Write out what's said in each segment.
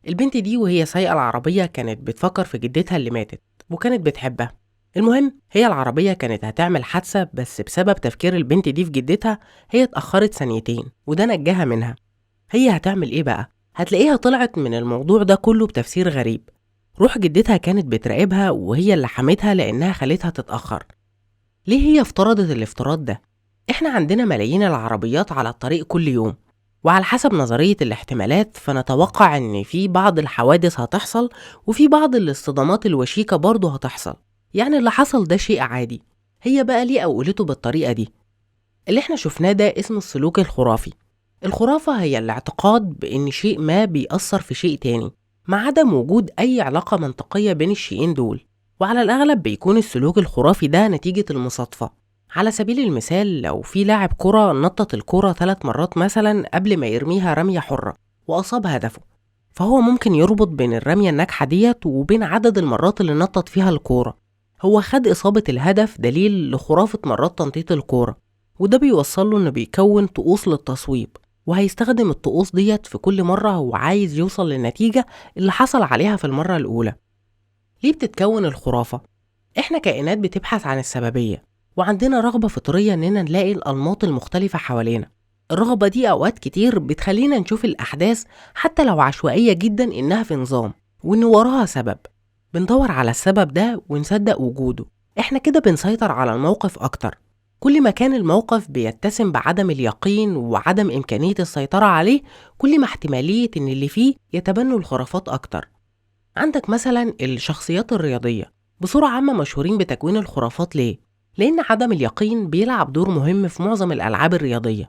البنت دي وهي سايقة العربية كانت بتفكر في جدتها اللي ماتت وكانت بتحبها المهم هي العربية كانت هتعمل حادثة بس بسبب تفكير البنت دي في جدتها هي اتأخرت ثانيتين وده نجاها منها هي هتعمل ايه بقى؟ هتلاقيها طلعت من الموضوع ده كله بتفسير غريب روح جدتها كانت بتراقبها وهي اللي حمتها لأنها خلتها تتأخر ليه هي افترضت الافتراض ده؟ احنا عندنا ملايين العربيات على الطريق كل يوم وعلى حسب نظرية الاحتمالات فنتوقع ان في بعض الحوادث هتحصل وفي بعض الاصطدامات الوشيكة برضه هتحصل يعني اللي حصل ده شيء عادي هي بقى ليه قولته بالطريقة دي اللي احنا شفناه ده اسمه السلوك الخرافي الخرافة هي الاعتقاد بأن شيء ما بيأثر في شيء تاني مع عدم وجود أي علاقة منطقية بين الشيئين دول وعلى الأغلب بيكون السلوك الخرافي ده نتيجة المصادفة على سبيل المثال لو في لاعب كرة نطط الكرة ثلاث مرات مثلا قبل ما يرميها رمية حرة وأصاب هدفه فهو ممكن يربط بين الرمية الناجحة ديت وبين عدد المرات اللي نطط فيها الكورة هو خد إصابة الهدف دليل لخرافة مرات تنطيط الكورة وده بيوصل له إنه بيكون طقوس للتصويب وهيستخدم الطقوس ديت في كل مرة هو عايز يوصل للنتيجة اللي حصل عليها في المرة الأولى ليه بتتكون الخرافة؟ إحنا كائنات بتبحث عن السببية وعندنا رغبة فطرية إننا نلاقي الأنماط المختلفة حوالينا الرغبة دي أوقات كتير بتخلينا نشوف الأحداث حتى لو عشوائية جدا إنها في نظام وإن وراها سبب بندور على السبب ده ونصدق وجوده إحنا كده بنسيطر على الموقف أكتر كل ما كان الموقف بيتسم بعدم اليقين وعدم إمكانية السيطرة عليه كل ما احتمالية إن اللي فيه يتبنوا الخرافات أكتر عندك مثلا الشخصيات الرياضية بصورة عامة مشهورين بتكوين الخرافات ليه؟ لأن عدم اليقين بيلعب دور مهم في معظم الألعاب الرياضية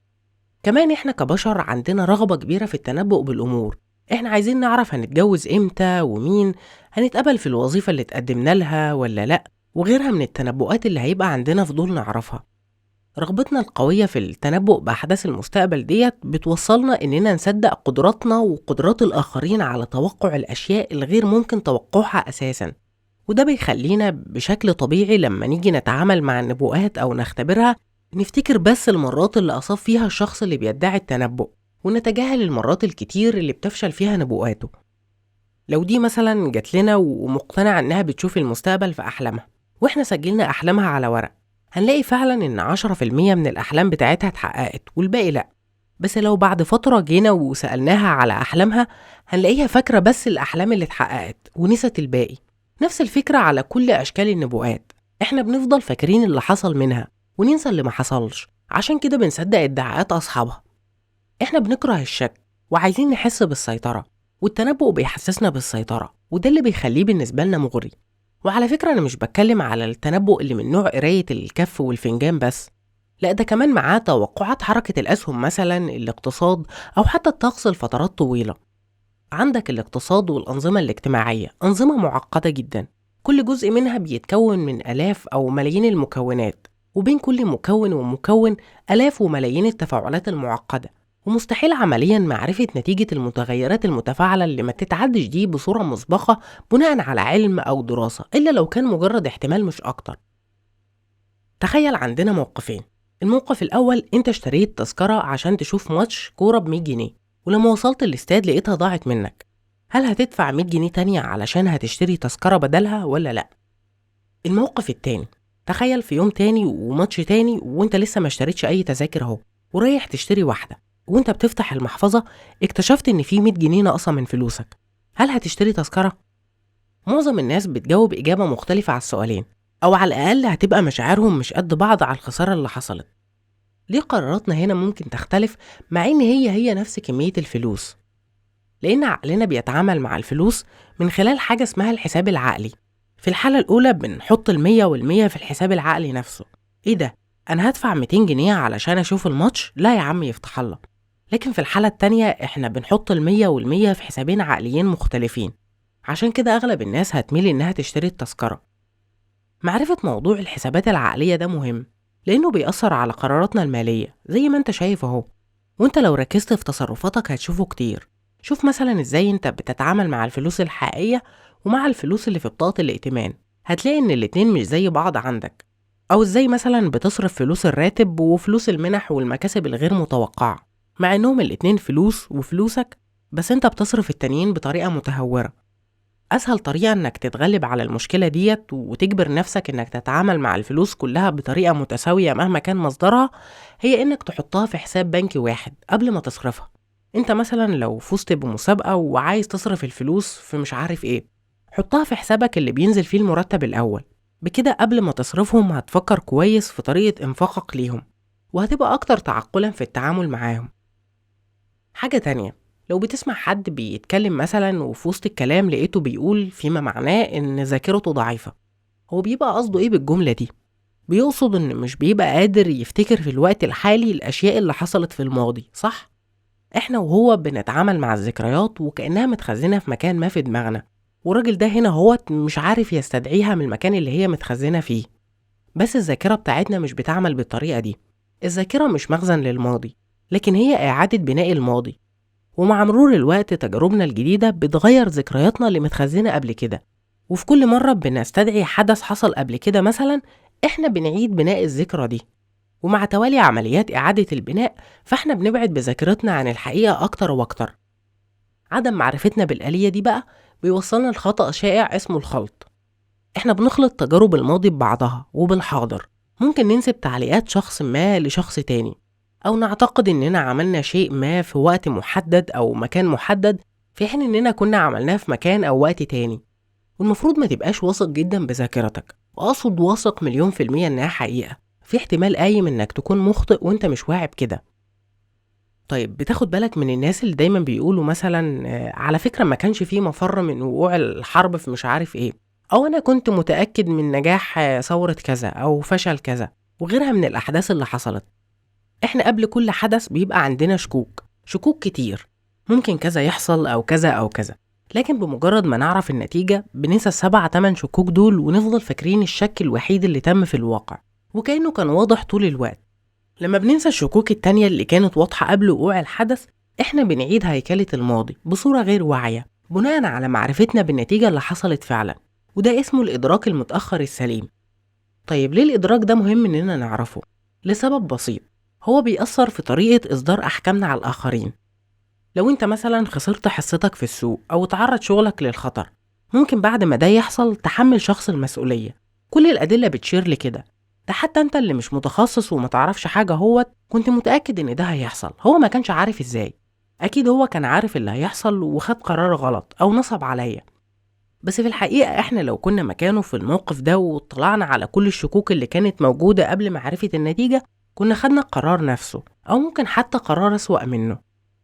كمان إحنا كبشر عندنا رغبة كبيرة في التنبؤ بالأمور إحنا عايزين نعرف هنتجوز إمتى ومين هنتقبل في الوظيفة اللي اتقدمنا لها ولا لأ وغيرها من التنبؤات اللي هيبقى عندنا فضول نعرفها رغبتنا القوية في التنبؤ بأحداث المستقبل ديت بتوصلنا إننا نصدق قدراتنا وقدرات الآخرين على توقع الأشياء الغير ممكن توقعها أساسا وده بيخلينا بشكل طبيعي لما نيجي نتعامل مع النبوءات أو نختبرها نفتكر بس المرات اللي أصاب فيها الشخص اللي بيدعي التنبؤ ونتجاهل المرات الكتير اللي بتفشل فيها نبوءاته لو دي مثلا جات لنا ومقتنعة إنها بتشوف المستقبل في أحلامها وإحنا سجلنا أحلامها على ورق هنلاقي فعلا إن عشرة في المية من الأحلام بتاعتها اتحققت والباقي لأ بس لو بعد فترة جينا وسألناها على أحلامها هنلاقيها فاكرة بس الأحلام اللي اتحققت ونسيت الباقي نفس الفكرة على كل أشكال النبوءات إحنا بنفضل فاكرين اللي حصل منها وننسى اللي ما حصلش عشان كده بنصدق ادعاءات أصحابها إحنا بنكره الشك وعايزين نحس بالسيطرة والتنبؤ بيحسسنا بالسيطرة وده اللي بيخليه بالنسبة لنا مغري وعلى فكرة أنا مش بتكلم على التنبؤ اللي من نوع قراية الكف والفنجان بس لا ده كمان معاه توقعات حركة الأسهم مثلا الاقتصاد أو حتى الطقس لفترات طويلة عندك الاقتصاد والأنظمة الاجتماعية أنظمة معقدة جدا كل جزء منها بيتكون من آلاف أو ملايين المكونات وبين كل مكون ومكون آلاف وملايين التفاعلات المعقدة ومستحيل عمليا معرفة نتيجة المتغيرات المتفاعلة اللي ما تتعدش دي بصورة مسبقة بناء على علم أو دراسة إلا لو كان مجرد احتمال مش أكتر تخيل عندنا موقفين الموقف الأول أنت اشتريت تذكرة عشان تشوف ماتش كورة ب 100 جنيه ولما وصلت الاستاد لقيتها ضاعت منك هل هتدفع 100 جنيه تانية علشان هتشتري تذكرة بدلها ولا لأ؟ الموقف التاني تخيل في يوم تاني وماتش تاني وانت لسه ما اشتريتش أي تذاكر اهو ورايح تشتري واحدة وانت بتفتح المحفظة اكتشفت ان في 100 جنيه ناقصة من فلوسك هل هتشتري تذكرة؟ معظم الناس بتجاوب إجابة مختلفة على السؤالين أو على الأقل هتبقى مشاعرهم مش قد بعض على الخسارة اللي حصلت ليه قراراتنا هنا ممكن تختلف مع إن هي هي نفس كمية الفلوس؟ لأن عقلنا بيتعامل مع الفلوس من خلال حاجة اسمها الحساب العقلي في الحالة الأولى بنحط المية والمية في الحساب العقلي نفسه إيه ده؟ أنا هدفع 200 جنيه علشان أشوف الماتش؟ لا يا عم يفتح الله لكن في الحالة التانية إحنا بنحط المية والمية في حسابين عقليين مختلفين عشان كده أغلب الناس هتميل إنها تشتري التذكرة معرفة موضوع الحسابات العقلية ده مهم لأنه بيأثر على قراراتنا المالية زي ما أنت شايف أهو وأنت لو ركزت في تصرفاتك هتشوفه كتير شوف مثلا إزاي أنت بتتعامل مع الفلوس الحقيقية ومع الفلوس اللي في بطاقة الائتمان هتلاقي إن الاتنين مش زي بعض عندك أو إزاي مثلا بتصرف فلوس الراتب وفلوس المنح والمكاسب الغير متوقعة مع إنهم الاتنين فلوس وفلوسك بس انت بتصرف التانيين بطريقة متهورة أسهل طريقة إنك تتغلب على المشكلة ديت وتجبر نفسك إنك تتعامل مع الفلوس كلها بطريقة متساوية مهما كان مصدرها هي إنك تحطها في حساب بنكي واحد قبل ما تصرفها انت مثلا لو فزت بمسابقة وعايز تصرف الفلوس في مش عارف ايه حطها في حسابك اللي بينزل فيه المرتب الأول بكده قبل ما تصرفهم هتفكر كويس في طريقة إنفاقك ليهم وهتبقى أكتر تعقلا في التعامل معاهم حاجة تانية لو بتسمع حد بيتكلم مثلا وفي وسط الكلام لقيته بيقول فيما معناه إن ذاكرته ضعيفة هو بيبقى قصده إيه بالجملة دي؟ بيقصد إن مش بيبقى قادر يفتكر في الوقت الحالي الأشياء اللي حصلت في الماضي صح؟ إحنا وهو بنتعامل مع الذكريات وكأنها متخزنة في مكان ما في دماغنا والراجل ده هنا هو مش عارف يستدعيها من المكان اللي هي متخزنة فيه بس الذاكرة بتاعتنا مش بتعمل بالطريقة دي الذاكرة مش مخزن للماضي لكن هي إعادة بناء الماضي ومع مرور الوقت تجاربنا الجديدة بتغير ذكرياتنا اللي متخزنة قبل كده وفي كل مرة بنستدعي حدث حصل قبل كده مثلا إحنا بنعيد بناء الذكرى دي ومع توالي عمليات إعادة البناء فإحنا بنبعد بذاكرتنا عن الحقيقة أكتر وأكتر عدم معرفتنا بالآلية دي بقى بيوصلنا لخطأ شائع اسمه الخلط إحنا بنخلط تجارب الماضي ببعضها وبالحاضر ممكن ننسب تعليقات شخص ما لشخص تاني أو نعتقد إننا عملنا شيء ما في وقت محدد أو مكان محدد في حين إننا كنا عملناه في مكان أو وقت تاني والمفروض ما تبقاش واثق جدا بذاكرتك وأقصد واثق مليون في المية إنها حقيقة في احتمال قايم إنك تكون مخطئ وإنت مش واعي بكده طيب بتاخد بالك من الناس اللي دايما بيقولوا مثلا آه، على فكرة ما كانش فيه مفر من وقوع الحرب في مش عارف ايه او انا كنت متأكد من نجاح آه، ثورة كذا او فشل كذا وغيرها من الاحداث اللي حصلت احنا قبل كل حدث بيبقى عندنا شكوك شكوك كتير ممكن كذا يحصل او كذا او كذا لكن بمجرد ما نعرف النتيجة بننسى السبع تمن شكوك دول ونفضل فاكرين الشك الوحيد اللي تم في الواقع وكأنه كان واضح طول الوقت لما بننسى الشكوك التانية اللي كانت واضحة قبل وقوع الحدث احنا بنعيد هيكلة الماضي بصورة غير واعية بناء على معرفتنا بالنتيجة اللي حصلت فعلا وده اسمه الإدراك المتأخر السليم طيب ليه الإدراك ده مهم إننا نعرفه؟ لسبب بسيط هو بيأثر في طريقة إصدار أحكامنا على الآخرين لو أنت مثلا خسرت حصتك في السوق أو تعرض شغلك للخطر ممكن بعد ما ده يحصل تحمل شخص المسؤولية كل الأدلة بتشير لكده ده حتى انت اللي مش متخصص وما تعرفش حاجة هوت كنت متأكد ان ده هيحصل هو ما كانش عارف ازاي اكيد هو كان عارف اللي هيحصل وخد قرار غلط او نصب عليا بس في الحقيقة احنا لو كنا مكانه في الموقف ده واطلعنا على كل الشكوك اللي كانت موجودة قبل معرفة النتيجة كنا خدنا القرار نفسه او ممكن حتى قرار اسوأ منه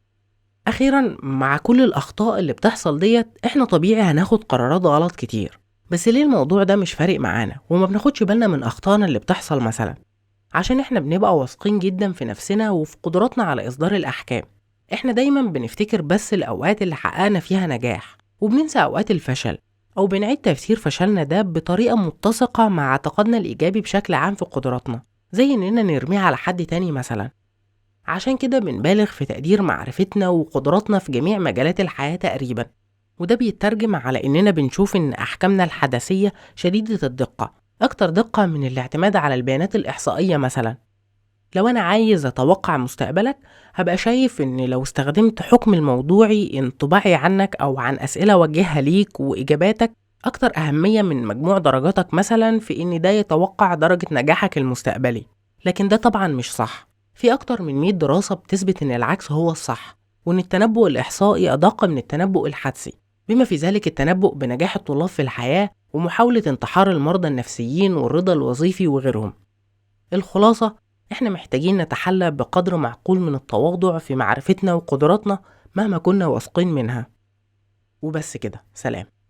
اخيرا مع كل الاخطاء اللي بتحصل ديت احنا طبيعي هناخد قرارات غلط كتير بس ليه الموضوع ده مش فارق معانا وما بناخدش بالنا من أخطائنا اللي بتحصل مثلا عشان احنا بنبقى واثقين جدا في نفسنا وفي قدراتنا على إصدار الأحكام احنا دايما بنفتكر بس الأوقات اللي حققنا فيها نجاح وبننسى أوقات الفشل أو بنعيد تفسير فشلنا ده بطريقة متسقة مع اعتقادنا الإيجابي بشكل عام في قدراتنا زي إننا نرميه على حد تاني مثلا عشان كده بنبالغ في تقدير معرفتنا وقدراتنا في جميع مجالات الحياة تقريبا وده بيترجم على إننا بنشوف إن أحكامنا الحدثية شديدة الدقة أكتر دقة من الاعتماد على البيانات الإحصائية مثلا لو أنا عايز أتوقع مستقبلك هبقى شايف إن لو استخدمت حكم الموضوعي انطباعي عنك أو عن أسئلة وجهها ليك وإجاباتك أكتر أهمية من مجموع درجاتك مثلا في إن ده يتوقع درجة نجاحك المستقبلي لكن ده طبعا مش صح في أكتر من 100 دراسة بتثبت إن العكس هو الصح وإن التنبؤ الإحصائي أدق من التنبؤ الحدسي بما في ذلك التنبؤ بنجاح الطلاب في الحياة ومحاولة انتحار المرضى النفسيين والرضا الوظيفي وغيرهم الخلاصة احنا محتاجين نتحلى بقدر معقول من التواضع في معرفتنا وقدراتنا مهما كنا واثقين منها وبس كده سلام